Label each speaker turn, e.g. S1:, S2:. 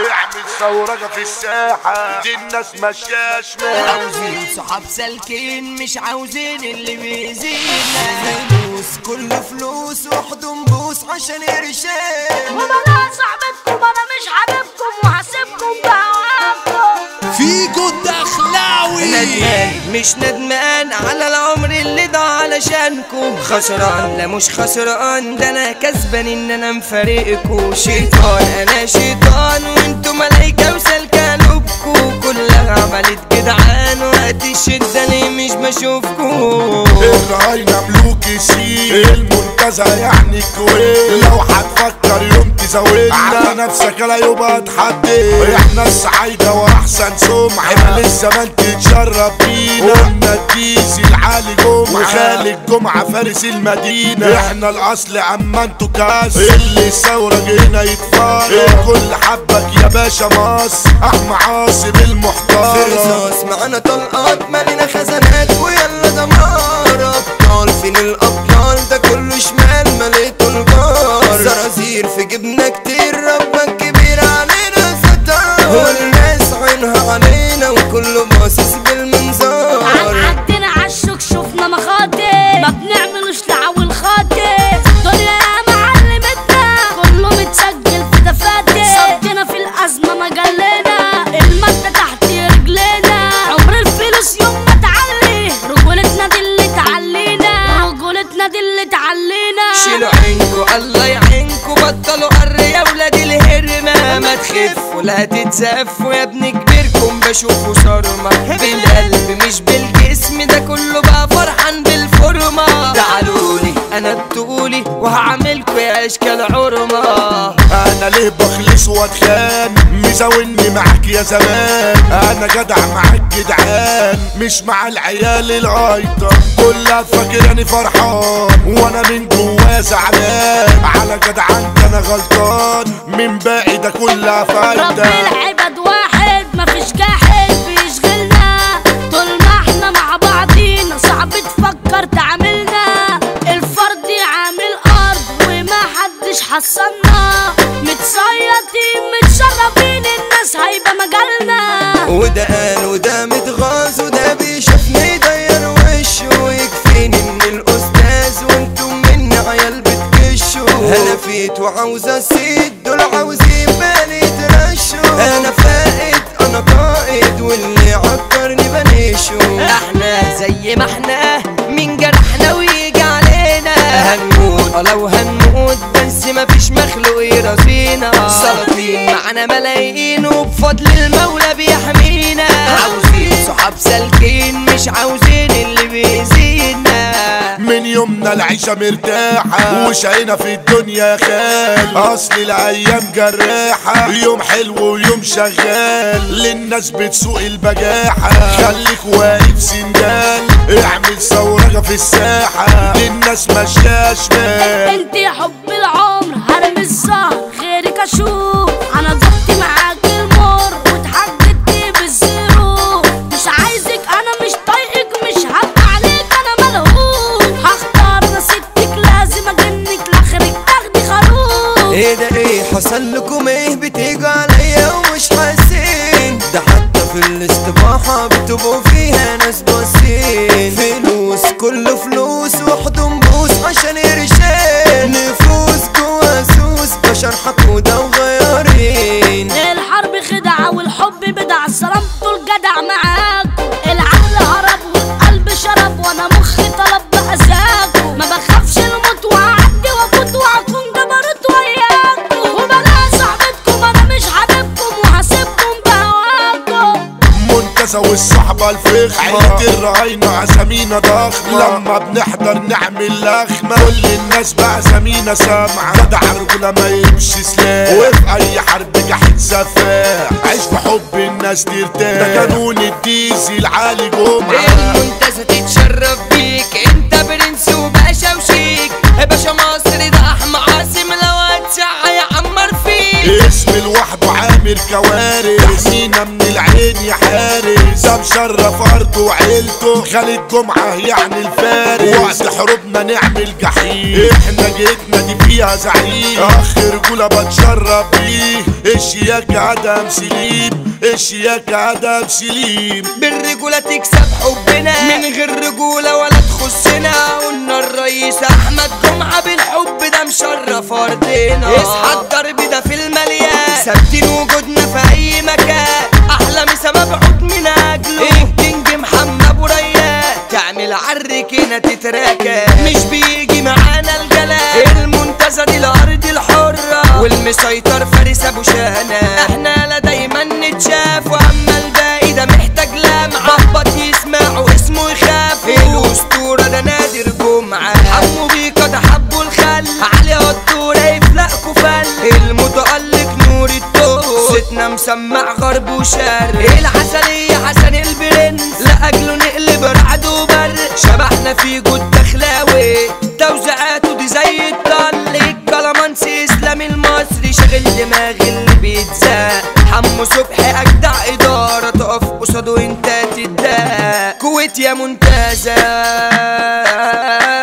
S1: اعمل ثورة في الساحة دي الناس ماشية شمال
S2: عاوزين صحاب سالكين مش عاوزين اللي بيزيدنا فلوس كله فلوس واحدهم بوس عشان قرشين
S3: وانا صاحبتكم انا مش حبيبكم وهسيبكم بهواكم
S4: فيجو الدخلاوي
S2: ندمان مش ندمان على العمر اللي ضاع علشانكم خسران لا مش خسران ده انا كسبان ان انا مفارقكم شيطان انا شيطان وانتوا ملايكة وسالكة قلوبكم كلها عملت جدعان وقت الشدة ليه مش بشوفكم
S1: الرهينة ملوك الشيء المنتزه يعني الكويت لو هتفكر يوم تزودنا على نفسك لا يبقى تحدي احنا السعايدة واحسن سمعة احنا الزمان تتشرف بينا قلنا الديزي العالي جمعة وخالد جمعة فارس المدينة احنا الاصل اما انتوا كاس اللي الثورة جينا يتفارق كل حبك يا باشا مصر احمى عاصم
S2: في
S1: المحترم
S2: رصاص معانا طلقات مالنا خزانات ويلا دمار ابطال فين الابطال ده كله شمال مليته الجار زرازير في جبنا كتير ربك كبير علينا ستار والناس عينها علينا وكله باصص بالمنظار
S3: عدينا عالشوك شفنا مخاطر ما بنعملوش دعوة الخاطر دنيا يا معلمتنا كله متسجل في دفاتر صدينا في الأزمة مجلنا المادة تحت رجلنا عمر الفلوس يوم ما تعلي رجولتنا دي اللي تعلينا رجولتنا دي اللي تعلينا
S2: شيلوا عينكوا الله يعينكوا بطلوا قر يا ولاد الهرمة ما تخفوا لا تتزفوا يا ابن كبيركم بشوفوا صرمة بالقلب مش بالجسم ده كله بقى فرحان بالفورمة تعالولي انا بتقولي وهعملكوا يا اشكال عرمة
S1: انا ليه بخلص واتخان مزاولني معاك يا زمان انا جدع معاك جدعان مش مع العيال الغايطة كلها فاكراني فرحان وانا من جوا زعلان على جدعان انا غلطان من باقي ده كلها
S3: رب
S1: فايدة
S3: العباد واحد مفيش جاحد بيشغلنا طول ما احنا مع بعضينا صعب تفكر تعاملنا الفرد عامل ارض وما حدش حصلنا متصيطين متشرفين الناس هيبقى مجالنا
S2: وده قال وده متغاظ وده بيشوفني يدير وشه ويكفيني ان الاستاذ وانتم مني عيال بتكشوا انا فيت وعاوز اسيد دول عاوزين بالي يترشوا انا فائد انا قائد واللي عكرني بنيشه احنا زي ما احنا مين جرحنا ويجي علينا هنموت اه لو هنموت بس مفيش مخلوق يرازينا سلاطين معانا ملايين وبفضل المولى بيحمينا عاوزين صحاب سالكين مش عاوزين اللي بيزيدنا
S1: من يومنا العيشة مرتاحة وشقينا في الدنيا خال أصل الأيام جراحة يوم حلو ويوم شغال للناس بتسوق البجاحة خليك واقف سندال اعمل ثورة في الساحة للناس ماشية شمال
S3: انت يا حب العمر هرم الزهر غيرك اشوف انا ضبط معاك المر واتحججت بالزيرو مش عايزك انا مش طايقك مش هبقى عليك انا ملهوف هختار انا ستك لازم اجنك لاخرك تاخدي خروف
S2: ايه ده ايه حصل لكم ايه بتيجوا عليا ومش حاسين ده حتى في الاستباحة بتبقوا فيها ناس باصين فلوس كله فلوس وحدهم بوس عشان قرشين نفوس جوا سوس بشر حقودة وغيارين
S3: الحرب خدعة والحب بدع صرمتوا الجدع معاكم العقل هرب والقلب شرب وانا مخي طلب بأذاكم ما بخافش الموت وهعدي وافوت وهكون جبروت وياكم وبلا صاحبتكم انا مش حبيبكم وهسيبكم بهواكم
S1: منتزه والصحبة الفخمة عيلة الرهينة أسامينا ضخمة لما بنحضر نعمل لخمة كل الناس بقى سمينا سامعة جدع رجولة ما يمشي سلاح وفي أي حرب جحيد سفاح عيش بحب الناس دي ارتاح ده قانون الديزي العالي جمعة
S2: المنتزه تتشرف بيك انت برنس وباشا وشيك باشا مصري ده احمى عاصم لو هتسعى يعمر فيك
S1: اسم لوحده عامل عامر كوارث تحمينا من العين يا حارس ده مشرف ارضه وعيلته خالد جمعة يعني الفارس وقت حروبنا نعمل جحيم احنا جيتنا دي فيها زعيم اخ رجولة بتشرف بيه الشياكة ادم سليم الشياكة ادم سليم
S2: بالرجولة تكسب حبنا من غير رجولة ولا تخصنا قلنا الرئيس احمد جمعة بالحب ده مشرف ارضنا اصحى الضرب ده في المليان ثابتين وجودنا في اي مكان احلى مسا مبعوث من اجله الكينج محمد ابو ريان تعمل عركنا تتراكى مش بيجي معانا الجلال المنتزه دي الارض الحرة والمسيطر فارس ابو شهنة احنا لا دايما نتشاف واما الباقي ده محتاج لمعة بابا يسمعوا اسمه يخاف الاسطورة ده نادر جمعة حمو بيكا ده حبه الخل علي الدورة يفلقكوا فل المتألق نور الدور صوتنا مسمع غرب وشرق العسلية حسن البرنس لأجله نقلب رعد وبر شبحنا في جود دخلاوي توزيعاته دي زي الطل الكلامانسي اسلامي المصري شغل دماغ اللي بيتزاق حمو صبحي اجدع اداره تقف قصاده انت تتضايق كويت يا منتزه